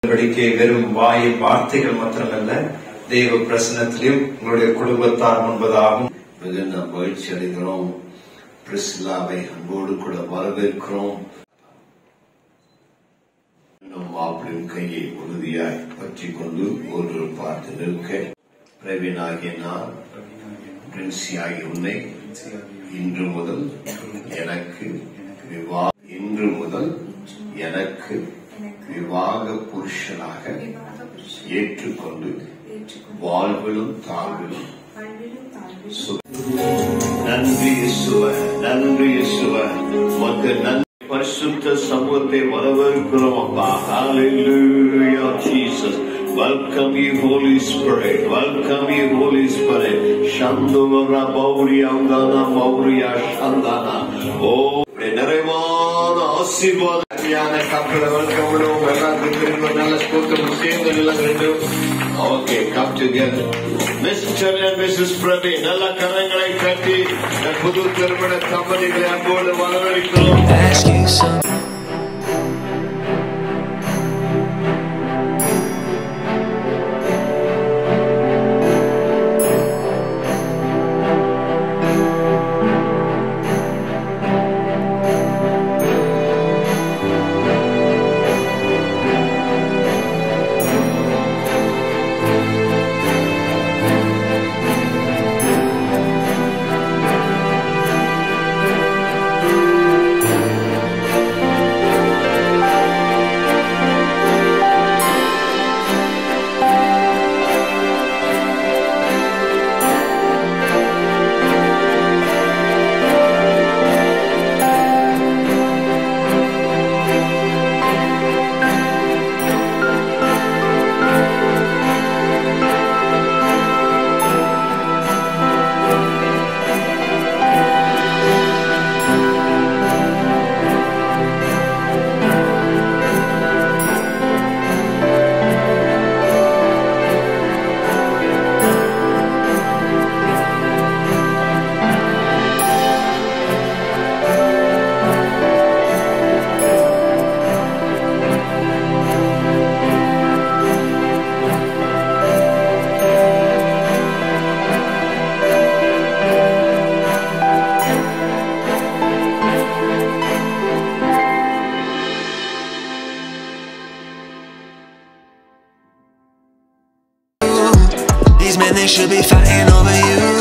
படிக்க வெறும் வாய் வார்த்தைகள் மாத்திரமல்ல தெய்வ பிரசனத்திலும் உங்களுடைய குடும்பத்தார் முன்பதாகவும் மிகுந்த மகிழ்ச்சி அடைகிறோம் பிரிஸ்லாவை அன்போடு கூட வரவேற்கிறோம் நம் மாப்பிளின் கையை உறுதியாய் பற்றி கொண்டு ஒரு பார்த்து நிற்க பிரவீனாகிய நான் பிரின்சியாகி உன்னை இன்று முதல் எனக்கு விவா இன்று முதல் எனக்கு விவாக புருஷனாக ஏற்றுக்கொண்டு வாழ்விலும் தாழ்விலும் நன்றி இயேசுவ நன்றி இயேசுவ உமக்கு நன்றி பரிசுத்த சமூகத்தை வரவேற்கிறோம் அப்பா Hallelujah Jesus Welcome you Holy Spirit Welcome you Holy Spirit Shanduvara Bauria Undana Bauria Shandana ஓ உம்முடைய நிறைவான ஆசீர்வாத அருமையான கப்பலை வெல்கம் விடுவோம் எல்லாத்துக்கும் திரும்ப நல்ல ஸ்தோத்திரம் சேர்ந்து நில வேண்டும் okay come together mister and missus பிரபி நல்ல கரங்களை கட்டி இந்த புது திருமண தம்பதிகளை அன்போடு வரவேற்கிறோம் ask you some These men, they should be fighting over you.